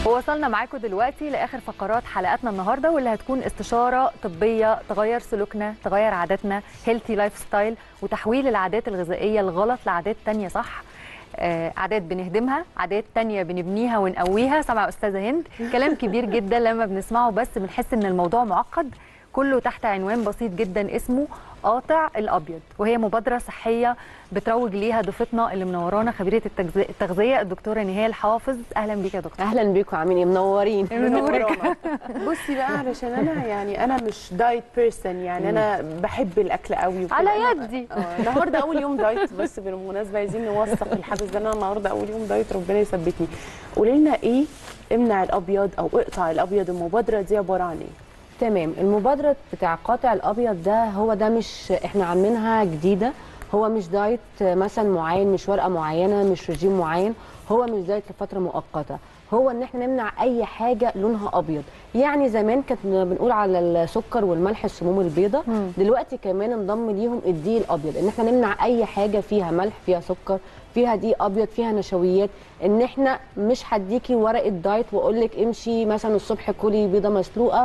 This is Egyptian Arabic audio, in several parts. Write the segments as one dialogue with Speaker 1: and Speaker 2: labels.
Speaker 1: ووصلنا معاكم دلوقتي لاخر فقرات حلقاتنا النهارده واللي هتكون استشاره طبيه تغير سلوكنا تغير عاداتنا هيلثي لايف ستايل وتحويل العادات الغذائيه الغلط لعادات تانية صح آه، عادات بنهدمها عادات تانية بنبنيها ونقويها سمع أستاذة هند كلام كبير جدا لما بنسمعه بس بنحس إن الموضوع معقد كله تحت عنوان بسيط جدا اسمه قاطع الأبيض وهي مبادرة صحية بتروج ليها ضيفتنا اللي منورانا خبيرة التغذية, التغذية الدكتورة نهال حافظ أهلا بيك يا دكتور
Speaker 2: اهلا بيكم عاملين ايه منورين
Speaker 1: منورك.
Speaker 3: بصي بقى علشان انا يعني انا مش دايت بيرسون يعني انا بحب الاكل قوي وكده.
Speaker 1: على
Speaker 3: أنا-
Speaker 1: يدي
Speaker 3: آه، النهارده اول يوم دايت بس بالمناسبه عايزين نوثق الحدث ده انا النهارده اول يوم دايت ربنا يثبتني قولي لنا ايه امنع الابيض او اقطع الابيض المبادره دي عباره عن ايه
Speaker 2: تمام المبادره بتاع قاطع الابيض ده هو ده مش احنا عاملينها جديده هو مش دايت مثلا معين مش ورقه معينه مش رجيم معين هو مش دايت لفتره مؤقته هو ان احنا نمنع اي حاجه لونها ابيض يعني زمان كنا بنقول على السكر والملح السموم البيضاء دلوقتي كمان انضم ليهم الدقيق الابيض ان احنا نمنع اي حاجه فيها ملح فيها سكر فيها دقيق ابيض فيها نشويات ان احنا مش هديكي ورقه دايت واقول لك امشي مثلا الصبح كلي بيضه مسلوقه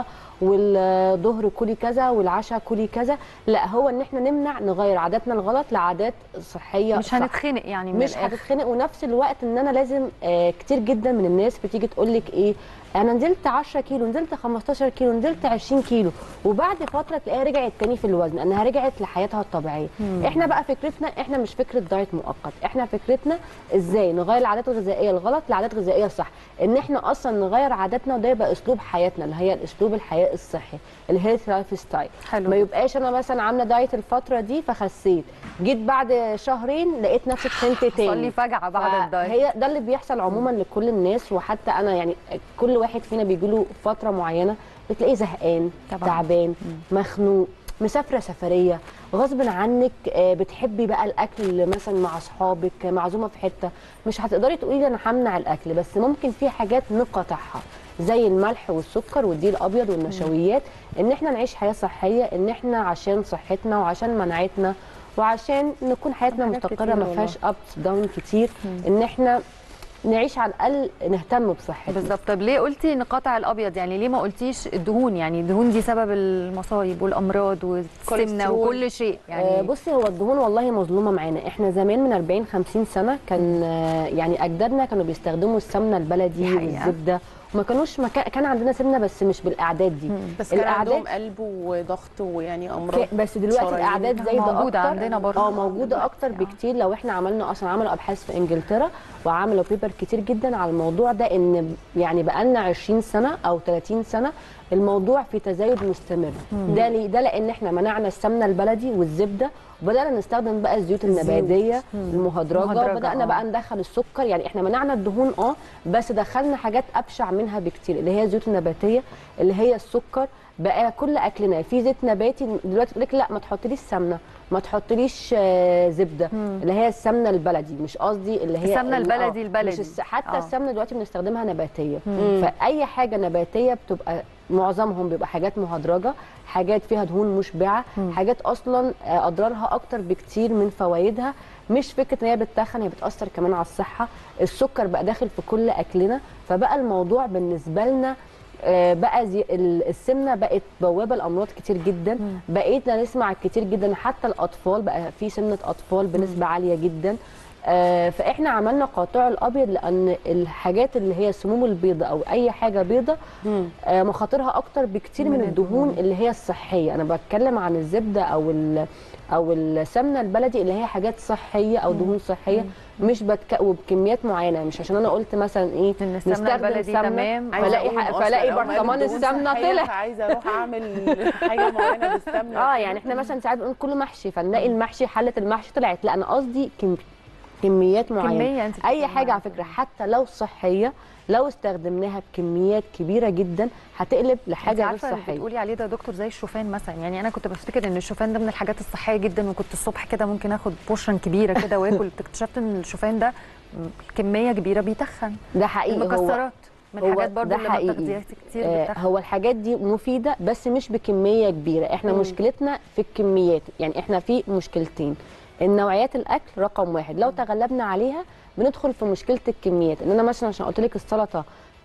Speaker 2: والظهر كلي كذا والعشاء كلي كذا لا هو ان احنا نمنع نغير عاداتنا الغلط لعادات صحيه
Speaker 1: مش
Speaker 2: صح.
Speaker 1: هنتخنق يعني من
Speaker 2: مش
Speaker 1: الآخر.
Speaker 2: هتتخنق ونفس الوقت ان انا لازم آه كتير جدا من الناس بتيجي تقول لك ايه انا نزلت 10 كيلو نزلت 15 كيلو نزلت 20 كيلو وبعد فتره تلاقيها رجعت تاني في الوزن انها رجعت لحياتها الطبيعيه احنا بقى فكرتنا احنا مش فكره دايت مؤقت احنا فكرتنا ازاي نغير العادات الغذائيه الغلط لعادات غذائيه صح ان احنا اصلا نغير عاداتنا وده يبقى اسلوب حياتنا اللي هي اسلوب الحياه الصحي الهيلث لايف ستايل
Speaker 1: حلو
Speaker 2: ما يبقاش انا مثلا عامله دايت الفتره دي فخسيت جيت بعد شهرين لقيت نفسي تخنت تاني
Speaker 1: حصل لي فجعه بعد الدايت
Speaker 2: هي ده اللي بيحصل عموما لكل الناس وحتى انا يعني كل واحد فينا بيجي له فتره معينه بتلاقيه زهقان
Speaker 1: طبعاً.
Speaker 2: تعبان مخنوق مسافره سفريه غصب عنك آه، بتحبي بقى الاكل مثلا مع اصحابك معزومه في حته مش هتقدري تقولي لي انا همنع الاكل بس ممكن في حاجات نقاطعها زي الملح والسكر والدقيق الابيض والنشويات ان احنا نعيش حياه صحيه ان احنا عشان صحتنا وعشان مناعتنا وعشان نكون حياتنا
Speaker 3: حاجات
Speaker 2: مستقره
Speaker 3: كتير
Speaker 2: ما
Speaker 3: والله.
Speaker 2: فيهاش ابس داون كتير ان احنا نعيش على الاقل نهتم بصحتنا
Speaker 1: بالظبط طب ليه قلتي نقاطع الابيض يعني ليه ما قلتيش الدهون يعني الدهون دي سبب المصايب والامراض والسمنه
Speaker 3: كوليسترول.
Speaker 1: وكل شيء
Speaker 2: يعني
Speaker 1: يعني
Speaker 2: بصي هو الدهون والله مظلومه معانا احنا زمان من 40 50 سنه كان آه، يعني اجدادنا كانوا بيستخدموا السمنه البلدي
Speaker 1: دي حقيقة.
Speaker 2: والزبده وما كانوش ما كان كان عندنا سمنه بس مش بالاعداد دي
Speaker 3: بس كان
Speaker 2: الأعداد-
Speaker 3: عندهم قلب وضغط ويعني امراض
Speaker 2: ك- بس دلوقتي
Speaker 3: شرايين.
Speaker 2: الاعداد زايده
Speaker 1: موجودة
Speaker 2: اكتر
Speaker 1: عندنا برضه.
Speaker 2: اه موجوده اكتر
Speaker 1: دلوقتي، آه.
Speaker 2: بكتير لو احنا عملنا اصلا عملوا ابحاث في انجلترا وعملوا بيبر كتير جدا على الموضوع ده ان يعني بقالنا 20 سنه او 30 سنه الموضوع في تزايد مستمر ده ليه ده لان احنا منعنا السمنه البلدي والزبده وبدانا نستخدم بقى الزيوت النباتيه المهدرجه
Speaker 1: مهدرجة،
Speaker 2: وبدانا
Speaker 1: آه.
Speaker 2: بقى ندخل السكر يعني احنا منعنا الدهون اه بس دخلنا حاجات ابشع منها بكتير اللي هي الزيوت النباتيه اللي هي السكر بقى كل اكلنا في زيت نباتي دلوقتي يقول لك لا ما تحطليش سمنه ما تحطليش آه، زبده اللي هي السمنه البلدي مش قصدي اللي هي
Speaker 1: السمنة
Speaker 2: ال-
Speaker 1: البلدي
Speaker 2: آه،
Speaker 1: البلدي.
Speaker 2: مش الس... حتى
Speaker 1: آه.
Speaker 2: السمنه دلوقتي بنستخدمها نباتيه فاي حاجه نباتيه بتبقى معظمهم بيبقى حاجات مهدرجه حاجات فيها دهون مشبعه حاجات اصلا آه، اضرارها اكتر بكتير من فوائدها مش فكره ان هي بتتخن هي بتاثر كمان على الصحه السكر بقى داخل في كل اكلنا فبقى الموضوع بالنسبه لنا آه، بقى زي ال- السمنه بقت بوابه لامراض كتير جدا بقينا نسمع كتير جدا حتى الاطفال بقى في سمنه اطفال بنسبه عاليه جدا آه، فاحنا عملنا قاطع الابيض لان الحاجات اللي هي السموم البيضة او اي حاجه بيضة آه، مخاطرها اكتر بكتير من,
Speaker 1: من
Speaker 2: الدهون اللي هي الصحيه انا بتكلم عن الزبده او ال- او السمنه البلدي اللي هي حاجات صحيه او دهون صحيه مش بتك... وبكميات معينه مش عشان انا قلت مثلا ايه
Speaker 1: إن السمنة البلدي تمام.
Speaker 3: عايزة
Speaker 2: فلاقي
Speaker 3: أقوم أصلاً
Speaker 2: فلاقي
Speaker 3: لو مالي
Speaker 2: برطمان
Speaker 3: دهون
Speaker 2: السمنه
Speaker 3: صحية
Speaker 2: طلع
Speaker 3: فعايزه اروح اعمل حاجه معينه بالسمنه
Speaker 2: اه يعني احنا مثلا ساعات بنقول كله محشي فنلاقي المحشي حله المحشي طلعت لا انا قصدي كم... كميات معينه
Speaker 1: كمية أنت
Speaker 2: اي
Speaker 1: بتتكلمي
Speaker 2: حاجه على
Speaker 1: عنها.
Speaker 2: فكره حتى لو صحيه لو استخدمناها بكميات كبيره جدا هتقلب
Speaker 1: انت
Speaker 2: لحاجه غير
Speaker 1: عارفه اللي
Speaker 2: صحيه
Speaker 1: بتقولي عليه ده يا دكتور زي الشوفان مثلا يعني انا كنت بفتكر ان الشوفان ده من الحاجات الصحيه جدا وكنت الصبح كده ممكن اخد بورشن كبيره كده واكل اكتشفت ان الشوفان ده كميه كبيره بيتخن
Speaker 2: ده حقيقي هو
Speaker 1: المكسرات من
Speaker 2: هو
Speaker 1: الحاجات برضو
Speaker 2: ده
Speaker 1: اللي
Speaker 2: حقيقي.
Speaker 1: بتاخديها كتير
Speaker 2: آه،
Speaker 1: بتخن
Speaker 2: هو الحاجات دي مفيده بس مش بكميه كبيره احنا
Speaker 3: مم.
Speaker 2: مشكلتنا في الكميات يعني احنا في مشكلتين النوعيات الاكل رقم واحد لو تغلبنا عليها بندخل في مشكله الكميات ان انا مثلا عشان قلت لك السلطه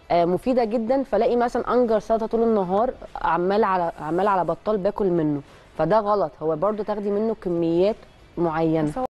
Speaker 2: آه، مفيده جدا فلاقي مثلا انجر سلطه طول النهار عمال على عمال على بطال باكل منه فده غلط هو برضو تاخدي منه كميات معينه
Speaker 1: بس هو